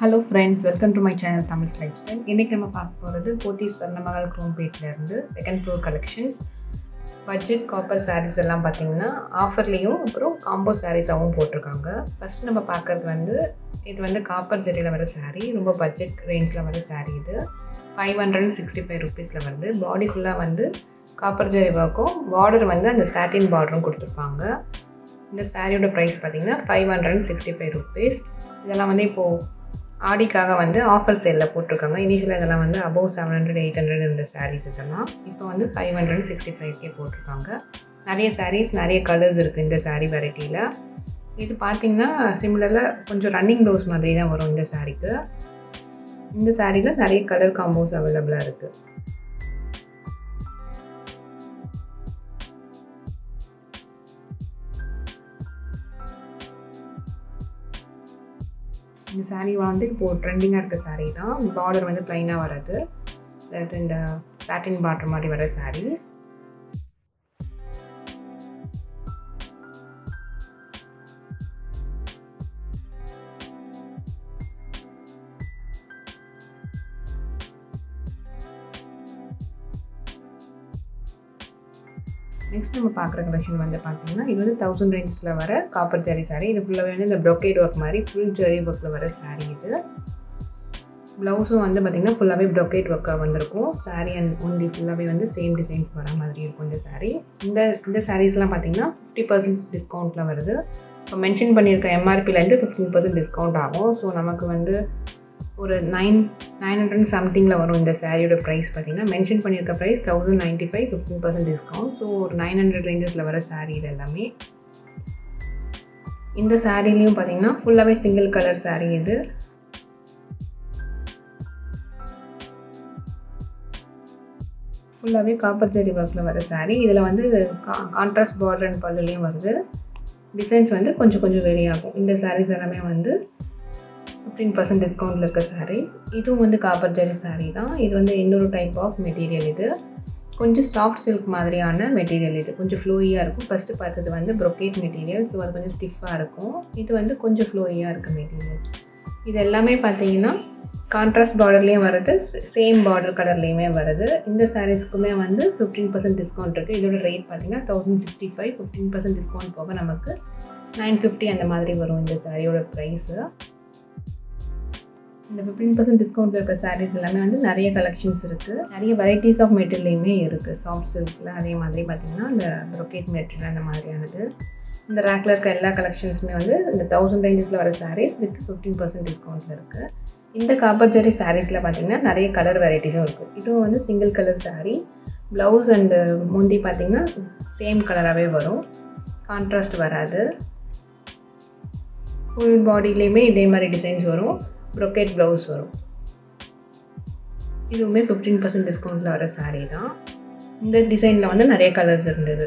hello friends welcome to my channel Tamil lifestyle இன்றைக்கி நம்ம பார்க்க போகிறது போத்தி ஸ்வர்ணமகால் குரோம்பேட்லேருந்து second floor collections budget copper saris எல்லாம் பார்த்தீங்கன்னா ஆஃபர்லேயும் அப்புறம் காம்போ சாரீஸாகவும் போட்டிருக்காங்க ஃபஸ்ட் நம்ம பார்க்குறது வந்து இது வந்து காப்பர் ஜெரியில் வர saree ரொம்ப பட்ஜெட் ரேஞ்சில் வர saree இது ஃபைவ் ஹண்ட்ரட் சிக்ஸ்டி ஃபைவ் ருபீஸில் வருது பாடி ஃபுல்லாக வந்து காப்பர் ஜெரி ஒர்க்கும் பார்டர் வந்து அந்த சாட்டின் பார்டரும் கொடுத்துருப்பாங்க இந்த சாரியோட ப்ரைஸ் பார்த்தீங்கன்னா five hundred sixty five rupees இதெல்லாம் வந்து இப்போது ஆடிக்காக வந்து ஆஃபர் சேலில் போட்டிருக்காங்க இனிஷியலாக இதெல்லாம் வந்து above seven hundred eight hundred இருந்த சாரீஸ் இதெல்லாம் இப்போ வந்து ஃபைவ் ஹண்ட்ரட் சிக்ஸ்டி ஃபைவ்க்கே போட்டிருக்காங்க நிறைய சாரீஸ் நிறைய கலர்ஸ் இருக்குது இந்த சாரீ வெரைட்டியில் இது பார்த்தீங்கன்னா சிமிலரில் கொஞ்சம் ரன்னிங் ப்ளவுஸ் மாதிரி தான் வரும் இந்த சாரீக்கு இந்த சாரியில் நிறைய கலர் காம்போஸ் அவைலபிளாக இருக்குது இந்த சாரீ வந்து இப்போது ட்ரெண்டிங்காக இருக்க சாரீ தான் பார்டர் வந்து ப்ளைனாக வராது அதாவது இந்த சாட்டின் பார்டர் மாதிரி வர சாரீஸ் நெக்ஸ்ட் நம்ம பார்க்குற கலெக்ஷன் வந்து பார்த்தீங்கன்னா இது வந்து தௌசண்ட் ரேஞ்சஸில் வர காப்பர் ஜரி சாரீ இது ஃபுல்லாகவே வந்து இந்த ப்ரொக்கேட் ஒர்க் மாதிரி ஃபுல் ஜரி ஒர்க்கில் வர சாரீ இது ப்ளவுஸும் வந்து பார்த்திங்கன்னா ஃபுல்லாகவே ப்ரொக்கேட் ஒர்க்காக வந்திருக்கும் சாரீ அண்ட் ஒன்லி ஃபுல்லாகவே வந்து சேம் டிசைன்ஸ் வர மாதிரி இருக்கும் இந்த சாரீ இந்த இந்த சாரீஸ்லாம் பார்த்திங்கன்னா ஃபிஃப்டி பர்சன்ட் டிஸ்கவுண்ட்டில் வருது இப்போ மென்ஷன் பண்ணியிருக்க எம்ஆர்பிலேருந்து ஃபிஃப்டீன் பர்சன்ட் டிஸ்கவுண்ட் ஆகும் ஸோ நமக்கு வந்து ஒரு நைன் நைன் ஹண்ட்ரட் சம்திங்கில் வரும் இந்த சாரியோட ப்ரைஸ் பார்த்தீங்கன்னா மென்ஷன் பண்ணியிருக்க price thousand ninety five fifteen percent discount so ஒரு நைன் ஹண்ட்ரட் ரேஞ்சஸில் வர சாரீ இது எல்லாமே இந்த சாரீலையும் பார்த்தீங்கன்னா ஃபுல்லாகவே சிங்கிள் கலர் சாரீ இது ஃபுல்லாகவே காப்பர் ஜெரி ஒர்க்கில் வர சாரீ இதில் வந்து கா கான்ட்ராஸ்ட் பார்டர் அண்ட் பல்லுலேயும் வருது டிசைன்ஸ் வந்து கொஞ்சம் கொஞ்சம் வெரி ஆகும் இந்த சாரீஸ் எல்லாமே வந்து ஃபிஃப்டீன் பர்சன்ட் டிஸ்கவுண்ட்டில் இருக்க சாரீ இதுவும் வந்து காப்பர் ஜெரி சாரீ தான் இது வந்து இன்னொரு டைப் ஆஃப் மெட்டீரியல் இது கொஞ்சம் சாஃப்ட் சில்க் மாதிரியான மெட்டீரியல் இது கொஞ்சம் ஃப்ளோயியாக இருக்கும் ஃபஸ்ட்டு பார்த்தது வந்து ப்ரொக்கேட் மெட்டீரியல் ஸோ அது கொஞ்சம் ஸ்டிஃபாக இருக்கும் இது வந்து கொஞ்சம் ஃப்ளோயியாக இருக்க மெட்டீரியல் இது எல்லாமே பார்த்தீங்கன்னா கான்ட்ராஸ்ட் பார்டர்லேயும் வருது சேம் பார்டர் கலர்லேயுமே வருது இந்த சாரீஸ்க்குமே வந்து ஃபிஃப்டீன் பர்சன்ட் டிஸ்கவுண்ட் இருக்குது இதோட ரேட் பார்த்தீங்கன்னா thousand sixty five fifteen percent discount போக நமக்கு நைன் ஃபிஃப்டி அந்த மாதிரி வரும் இந்த சாரியோட ப்ரைஸு இந்த ஃபிஃப்டீன் பர்சன்ட் டிஸ்கவுண்ட் இருக்க சாரீஸ் எல்லாமே வந்து நிறைய கலெக்ஷன்ஸ் இருக்குது நிறைய வெரைட்டிஸ் ஆஃப் மெட்டீரியலையுமே இருக்குது சாஃப்ட் சில்கில் அதே மாதிரி பார்த்திங்கன்னா இந்த ப்ரொக்கேட் மெட்டீரியல் அந்த மாதிரியானது இந்த ரேக்கில் இருக்க எல்லா கலெக்ஷன்ஸுமே வந்து இந்த தௌசண்ட் ரேஞ்சஸில் வர சாரீஸ் வித் ஃபிஃப்டீன் பர்சன்ட் டிஸ்கவுண்ட்டில் இருக்குது இந்த காப்பர் ஜெரி சாரீஸில் பார்த்திங்கன்னா நிறைய கலர் வெரைட்டிஸும் இருக்குது இதுவும் வந்து single colour sari blouse and முந்தி பார்த்திங்கன்னா சேம் கலராகவே வரும் கான்ட்ராஸ்ட் வராது ஃபுல் பாடியிலையுமே இதே மாதிரி டிசைன்ஸ் வரும் ப்ரொக்கேட் ப்ளவுஸ் வரும் இதுவுமே ஃபிஃப்டீன் பர்சன்ட் டிஸ்கவுண்ட்டில் வர சாரீ தான் இந்த டிசைனில் வந்து நிறைய கலர்ஸ் இருந்தது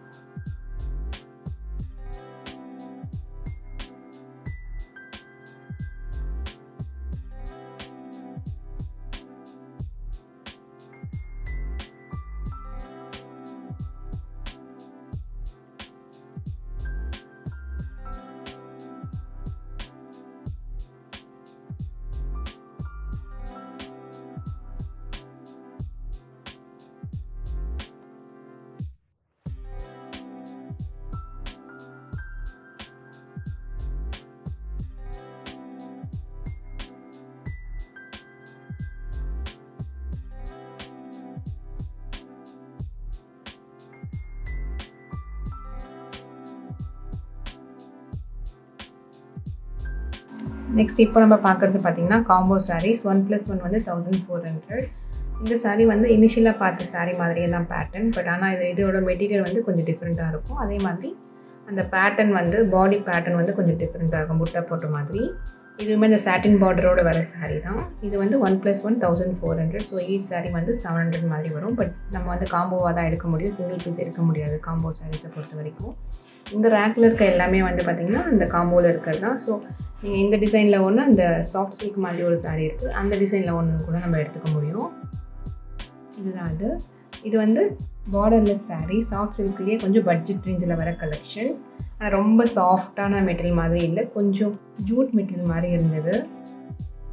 நெக்ஸ்ட் இப்போ நம்ம பார்க்குறது பார்த்தீங்கன்னா combo saris one plus one வந்து தௌசண்ட் ஃபோர் ஹண்ட்ரட் இந்த சாரீ வந்து இனிஷியலாக பார்த்த சாரீ மாதிரியே தான் பேட்டர்ன் பட் ஆனால் இது இதோட மெட்டீரியல் வந்து கொஞ்சம் டிஃப்ரெண்ட்டாக இருக்கும் அதே மாதிரி அந்த பேட்டர்ன் வந்து பாடி பேட்டர்ன் வந்து கொஞ்சம் டிஃப்ரெண்ட்டாக இருக்கும் புட்டா போட்ட மாதிரி இதுவுமே இந்த சாட்டின் பார்டரோட வர சாரீ தான் இது வந்து one plus one thousand four hundred so each sari வந்து செவன் ஹண்ட்ரட் மாதிரி வரும் பட் நம்ம வந்து காம்போவாக தான் எடுக்க முடியும் சிங்கிள் பீஸ் எடுக்க முடியாது காம்போ சாரீஸை பொறுத்த வரைக்கும் இந்த ரேக்கில் இருக்க எல்லாமே வந்து பார்த்திங்கன்னா இந்த காம்போவில் இருக்கிறது தான் ஸோ நீங்கள் இந்த டிசைனில் ஒன்று அந்த சாஃப்ட் சில்க் மாதிரி ஒரு சாரீ இருக்குது அந்த டிசைனில் ஒன்று கூட நம்ம எடுத்துக்க முடியும் இதுதான் அது இது வந்து பார்டர்லெஸ் saree சாஃப்ட் சில்க்லேயே கொஞ்சம் பட்ஜெட் ரேஞ்சில் வர கலெக்ஷன்ஸ் ஆனால் ரொம்ப சாஃப்டான மெட்டீரியல் மாதிரி இல்லை கொஞ்சம் ஜூட் மெட்டீரியல் மாதிரி இருந்தது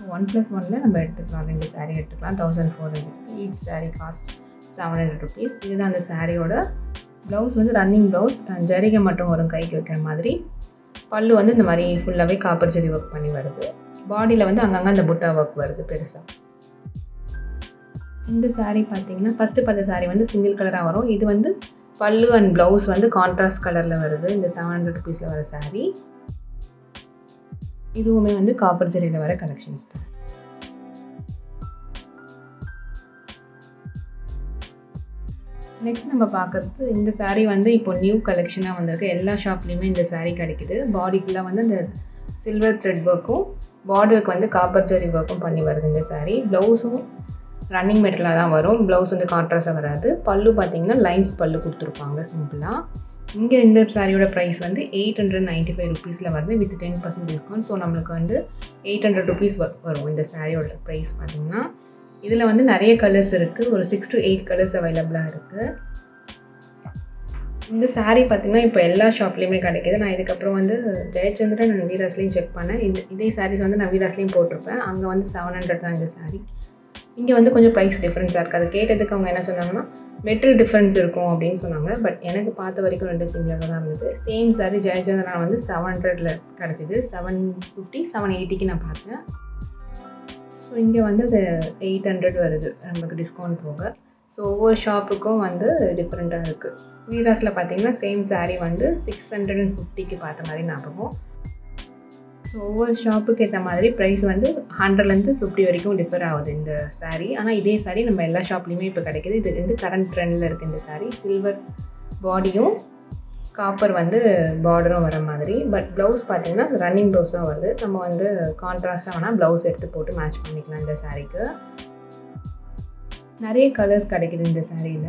ஒன் ப்ளஸ் ஒனில் நம்ம எடுத்துக்கலாம் ரெண்டு சாரீ எடுத்துக்கலாம் thousand four hundred each sari cost seven hundred rupees இதுதான் அந்த சாரியோட ப்ளவுஸ் வந்து ரன்னிங் ப்ளவுஸ் ஜரிகை மட்டும் வரும் கைக்கு வைக்கிற மாதிரி பல்லு வந்து இந்த மாதிரி ஃபுல்லாகவே காப்பர் ஜெரி ஒர்க் பண்ணி வருது பாடியில் வந்து அங்கங்கே அந்த புட்டா ஒர்க் வருது பெருசாக இந்த சாரீ பார்த்தீங்கன்னா ஃபஸ்ட்டு பார்த்த சாரீ வந்து சிங்கிள் கலராக வரும் இது வந்து பல்லு அண்ட் ப்ளவுஸ் வந்து கான்ட்ராஸ்ட் கலரில் வருது இந்த செவன் ஹண்ட்ரட் ருபீஸில் வர சாரீ இதுவுமே வந்து காப்பர் ஜெரியில் வர கலெக்ஷன்ஸ் தான் நெக்ஸ்ட் நம்ம பார்க்குறது இந்த சாரீ வந்து இப்போ நியூ கலெக்ஷனாக வந்திருக்கு எல்லா ஷாப்லேயுமே இந்த சாரீ கிடைக்குது பாடி ஃபுல்லாக வந்து அந்த சில்வர் த்ரெட் ஒர்க்கும் பார்டருக்கு வந்து காப்பர் ஜெரி ஒர்க்கும் பண்ணி வருது இந்த சாரீ ப்ளவுஸும் ரன்னிங் மெட்டீரியலாக தான் வரும் ப்ளவுஸ் வந்து கான்ட்ராஸ்டாக வராது பல்லு பார்த்தீங்கன்னா லைன்ஸ் பல்லு கொடுத்துருப்பாங்க சிம்பிளாக இங்கே இந்த சாரியோட ப்ரைஸ் வந்து எயிட் ஹண்ட்ரட் நைன்ட்டி ஃபைவ் ருபீஸில் வருது with ten percent discount so நம்மளுக்கு வந்து எயிட் ஹண்ட்ரட் ருபீஸ் வரும் இந்த சாரியோட ப்ரைஸ் பார்த்திங்கன்னா இதில் வந்து நிறைய கலர்ஸ் இருக்குது ஒரு சிக்ஸ் டு எயிட் கலர்ஸ் அவைலபிளாக இருக்குது இந்த சாரீ பார்த்திங்கன்னா இப்போ எல்லா ஷாப்லேயுமே கிடைக்கிது நான் இதுக்கப்புறம் வந்து ஜெயச்சந்திரன் அண்ட் வீராஸ்லேயும் செக் பண்ணேன் இந்த இதே சாரீஸ் வந்து நான் வீராஸ்லேயும் போட்டிருப்பேன் அங்கே வந்து செவன் ஹண்ட்ரட் தான் இந்த சாரீ இங்கே வந்து கொஞ்சம் ப்ரைஸ் டிஃப்ரென்ஸாக இருக்குது அது கேட்டதுக்கு அவங்க என்ன சொன்னாங்கன்னா மெட்டல் டிஃப்ரென்ஸ் இருக்கும் அப்படின்னு சொன்னாங்க பட் எனக்கு பார்த்த வரைக்கும் ரெண்டு சிமிலராக தான் இருந்தது சேம் சாரி ஜெயச்சந்திரனா வந்து செவன் ஹண்ட்ரடில் கிடச்சிது செவன் ஃபிஃப்டி செவன் எயிட்டிக்கு நான் பார்த்தேன் ஸோ இங்கே வந்து அது எயிட் ஹண்ட்ரட் வருது நமக்கு டிஸ்கவுண்ட் போக ஸோ ஒவ்வொரு ஷாப்புக்கும் வந்து டிஃப்ரெண்ட்டாக இருக்குது வீராஸில் பார்த்தீங்கன்னா சேம் சாரீ வந்து சிக்ஸ் ஹண்ட்ரட் அண்ட் ஃபிஃப்டிக்கு பார்த்த மாதிரி ஞாபகம் ஸோ ஒவ்வொரு ஷாப்புக்கு ஏற்ற மாதிரி ப்ரைஸ் வந்து ஹண்ட்ரட்லேருந்து ஃபிஃப்டி வரைக்கும் டிஃபர் ஆகுது இந்த சாரீ ஆனால் இதே சாரீ நம்ம எல்லா ஷாப்லேயுமே இப்போ கிடைக்கிது இது வந்து கரண்ட் ட்ரெண்டில் இருக்குது இந்த சாரீ சில்வர் பாடியும் காப்பர் வந்து பார்டரும் வர மாதிரி பட் ப்ளவுஸ் பார்த்தீங்கன்னா ரன்னிங் ப்ளவுஸாக வருது நம்ம வந்து கான்ட்ராஸ்ட்டாக வேணால் ப்ளவுஸ் எடுத்து போட்டு மேட்ச் பண்ணிக்கலாம் இந்த சாரீக்கு நிறைய கலர்ஸ் கிடைக்குது இந்த சாரியில்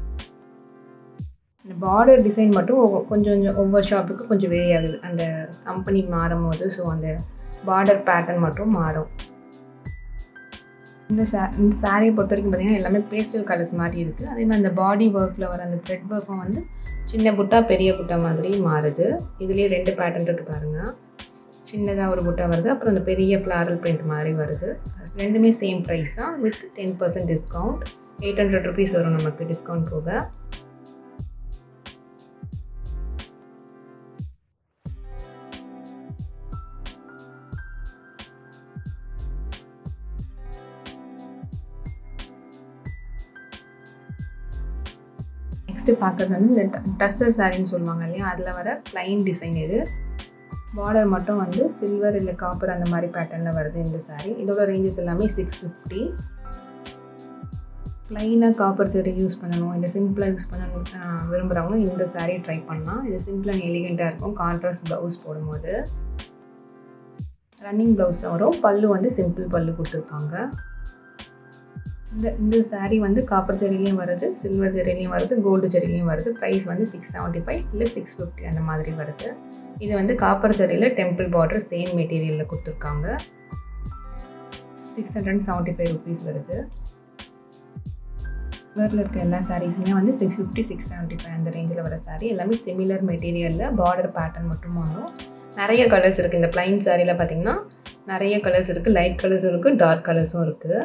இந்த பார்டர் டிசைன் மட்டும் கொஞ்சம் கொஞ்சம் ஒவ்வொரு ஷாப்புக்கு கொஞ்சம் வேரி ஆகுது அந்த கம்பெனி மாறும் போது ஸோ அந்த பார்டர் பேட்டர்ன் மட்டும் மாறும் இந்த சா இந்த சாரியை பொறுத்த வரைக்கும் பார்த்திங்கன்னா எல்லாமே பேஸ்டல் கலர்ஸ் மாதிரி இருக்குது அதே மாதிரி அந்த பாடி ஒர்க்கில் வர அந்த த்ரெட் ஒர்க்கும் வந்து சின்ன புட்டா பெரிய புட்டா மாதிரி மாறுது இதுலேயே ரெண்டு பேட்டர்ன் இருக்குது பாருங்கள் சின்னதாக ஒரு புட்டா வருது அப்புறம் அந்த பெரிய ஃப்ளாரல் பிரிண்ட் மாதிரி வருது ரெண்டுமே சேம் ப்ரைஸ் தான் with ten percent discount eight hundred rupees வரும் நமக்கு டிஸ்கவுண்ட் போக நெக்ஸ்ட்டு பார்க்குறது வந்து இந்த டஸ்ஸர் சாரின்னு சொல்லுவாங்க இல்லையா அதில் வர ப்ளைன் டிசைன் இது பார்டர் மட்டும் வந்து சில்வர் இல்லை காப்பர் அந்த மாதிரி பேட்டர்னில் வருது இந்த சாரீ இதோட ரேஞ்சஸ் எல்லாமே சிக்ஸ் ஃபிஃப்டி ப்ளைனாக காப்பர் ஜெரி யூஸ் பண்ணணும் இல்லை சிம்பிளாக யூஸ் பண்ணணும் விரும்புகிறவங்க இந்த சாரீ ட்ரை பண்ணலாம் இது சிம்பிள் அண்ட் எலிகெண்ட்டாக இருக்கும் கான்ட்ராஸ்ட் ப்ளவுஸ் போடும்போது ரன்னிங் ப்ளவுஸ் வரும் பல்லு வந்து சிம்பிள் பல்லு கொடுத்துருப்பாங்க இந்த இந்த சாரீ வந்து காப்பர் ஜெரிலையும் வருது சில்வர் ஜெரிலையும் வருது கோல்டு ஜெரிலையும் வருது ப்ரைஸ் வந்து சிக்ஸ் செவன்ட்டி ஃபைவ் இல்லை சிக்ஸ் ஃபிஃப்டி அந்த மாதிரி வருது இது வந்து காப்பர் ஜெரியில் டெம்பிள் பார்டர் சேம் மெட்டீரியலில் கொடுத்துருக்காங்க six hundred seventy five rupees வருது சில்வரில் இருக்க எல்லா சாரீஸுமே வந்து six fifty six seventy five அந்த ரேஞ்சில் வர சாரீ எல்லாமே சிமிலர் மெட்டீரியலில் பார்டர் பேட்டர்ன் மட்டும் வரும் நிறைய கலர்ஸ் இருக்குது இந்த ப்ளைன் சாரியில் பார்த்தீங்கன்னா நிறைய கலர்ஸ் இருக்குது லைட் கலர்ஸும் இருக்குது டார்க் கலர்ஸும் இருக்குது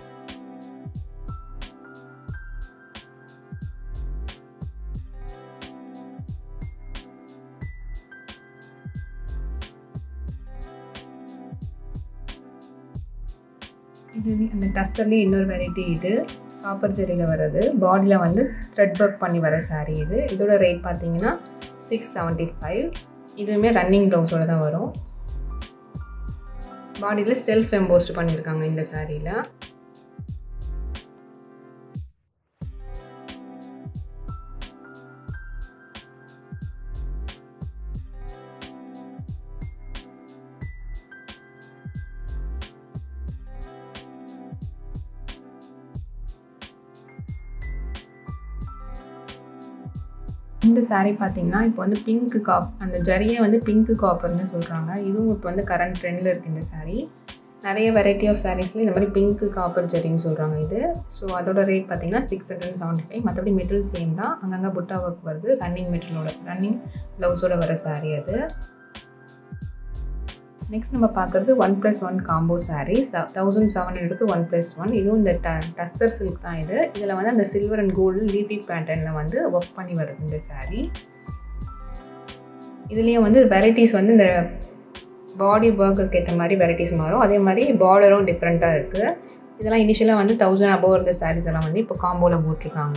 இது அந்த டஸ்டர்லேயே இன்னொரு வெரைட்டி இது காப்பர் ஜெரியில் வர்றது பாடியில் வந்து த்ரெட் ஒர்க் பண்ணி வர சாரீ இது இதோட ரேட் பார்த்தீங்கன்னா சிக்ஸ் செவன்ட்டி ஃபைவ் இதுவுமே ரன்னிங் ப்ளவுஸோடு தான் வரும் பாடியில் செல்ஃப் எம்போஸ்ட் பண்ணியிருக்காங்க இந்த சாரியில் இந்த சாரீ பார்த்தீங்கன்னா இப்போ வந்து பிங்க் காப் அந்த ஜரியை வந்து பிங்க் காப்பர்னு சொல்கிறாங்க இதுவும் இப்போ வந்து கரண்ட் ட்ரெண்டில் இருக்குது இந்த சாரீ நிறைய வெரைட்டி ஆஃப் சாரீஸில் இந்த மாதிரி பிங்க் காப்பர் ஜரின்னு சொல்கிறாங்க இது ஸோ அதோட ரேட் பார்த்தீங்கன்னா சிக்ஸ் ஹண்ட்ரட் செவன்ட்டி ஃபைவ் மற்றபடி மெட்டீரியல் சேம் தான் அங்கங்கே புட்டா ஒர்க் வருது ரன்னிங் மெட்டீரியலோட ரன்னிங் ப்ளவுஸோட வர சாரீ அது நெக்ஸ்ட் நம்ம பார்க்குறது one plus one combo saris thousand seven ஹண்ட்ரடுக்கு ஒன் ப்ளஸ் ஒன் இதுவும் இந்த ட டஸ்டர் சில்க் தான் இது இதில் வந்து அந்த சில்வர் அண்ட் கோல்டு லீஃபி பேட்டர்னில் வந்து ஒர்க் பண்ணி வருது இந்த சாரீ இதுலேயும் வந்து வெரைட்டிஸ் வந்து இந்த பாடி ஒர்க்குக்கு ஏற்ற மாதிரி வெரைட்டிஸ் மாறும் அதே மாதிரி பார்டரும் டிஃப்ரெண்ட்டாக இருக்குது இதெல்லாம் இனிஷியலாக வந்து தௌசண்ட் அபோவ் இருந்த சாரீஸ் எல்லாம் வந்து இப்போ காம்போவில் போட்டிருக்காங்க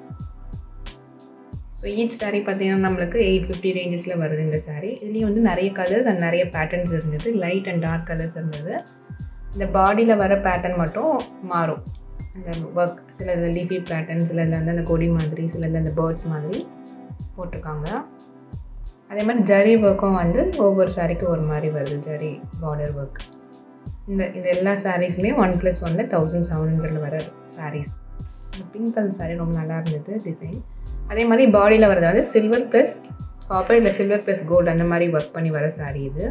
ஸோ ஈச் சாரீ பார்த்தீங்கன்னா நம்மளுக்கு எயிட் ஃபிஃப்டி ரேஞ்சஸில் வருது இந்த சாரீ இதுலேயும் வந்து நிறைய கலர்ஸ் அண்ட் நிறைய பேட்டர்ன்ஸ் இருந்தது லைட் அண்ட் டார்க் கலர்ஸ் இருந்தது இந்த பாடியில் வர பேட்டர்ன் மட்டும் மாறும் அந்த ஒர்க் சில இதில் லீஃபி பேட்டர்ன் சில இதில் வந்து அந்த கொடி மாதிரி சில இதில் அந்த பேர்ட்ஸ் மாதிரி போட்டிருக்காங்க அதே மாதிரி ஜரி ஒர்க்கும் வந்து ஒவ்வொரு சாரீக்கு ஒரு மாதிரி வருது ஜரி பார்டர் ஒர்க் இந்த இந்த எல்லா சாரீஸுமே ஒன் ப்ளஸ் ஒனில் தௌசண்ட் செவன் ஹண்ட்ரடில் வர சாரீஸ் இந்த பிங்க் கலர் சாரீ ரொம்ப நல்லா இருந்தது டிசைன் அதே மாதிரி பாடியில் வரது வந்து சில்வர் ப்ளஸ் காப்பர் இல்லை சில்வர் ப்ளஸ் கோல்டு அந்த மாதிரி ஒர்க் பண்ணி வர சாரீ இது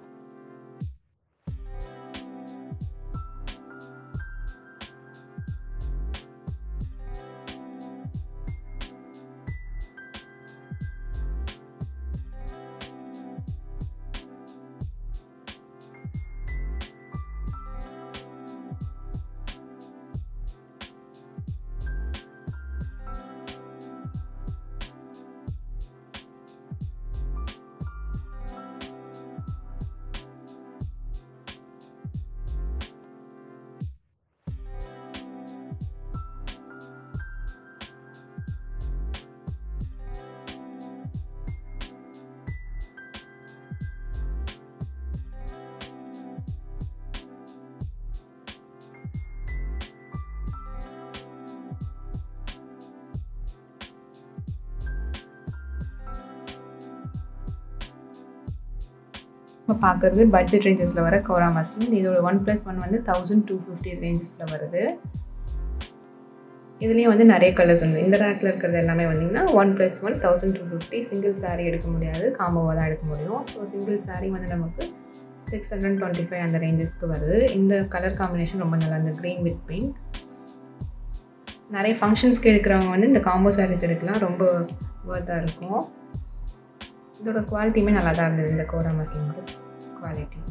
இப்போ பார்க்குறது பட்ஜெட் ரேஞ்சஸில் வர கோரா மஸ்லின் இதோட ஒன் ப்ளஸ் ஒன் வந்து தௌசண்ட் டூ ஃபிஃப்டி ரேஞ்சஸில் வருது இதுலேயும் வந்து நிறைய கலர்ஸ் வந்து இந்த ரேக்கில் இருக்கிறது எல்லாமே வந்தீங்கன்னா one plus one thousand two fifty single sari எடுக்க முடியாது காம்போவாக தான் எடுக்க முடியும் ஸோ சிங்கிள் சாரீ வந்து நமக்கு சிக்ஸ் ஹண்ட்ரட் டுவெண்ட்டி ஃபைவ் அந்த ரேஞ்சஸ்க்கு வருது இந்த கலர் காம்பினேஷன் ரொம்ப நல்லா இந்த க்ரீன் வித் பிங்க் நிறைய ஃபங்க்ஷன்ஸ்க்கு எடுக்கிறவங்க வந்து இந்த காம்போ சாரீஸ் எடுக்கலாம் ரொம்ப ஒர்த்தாக இருக்கும் இதோட குவாலிட்டியுமே நல்லா தான் இருந்தது இந்த கோரா மஸ்லினோட குவாலிட்டி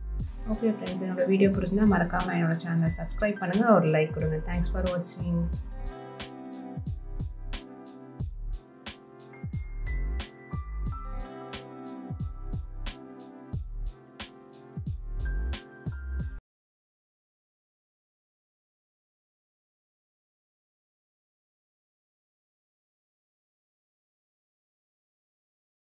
ஓகே ஃப்ரெண்ட்ஸ் என்னோட வீடியோ பிடிச்சிருந்தா மறக்காமல் என்னோட சேனலை சப்ஸ்கிரைப் பண்ணுங்கள் ஒரு லைக் கொடுங்க தேங்க்ஸ் ஃபார் வாட்சிங்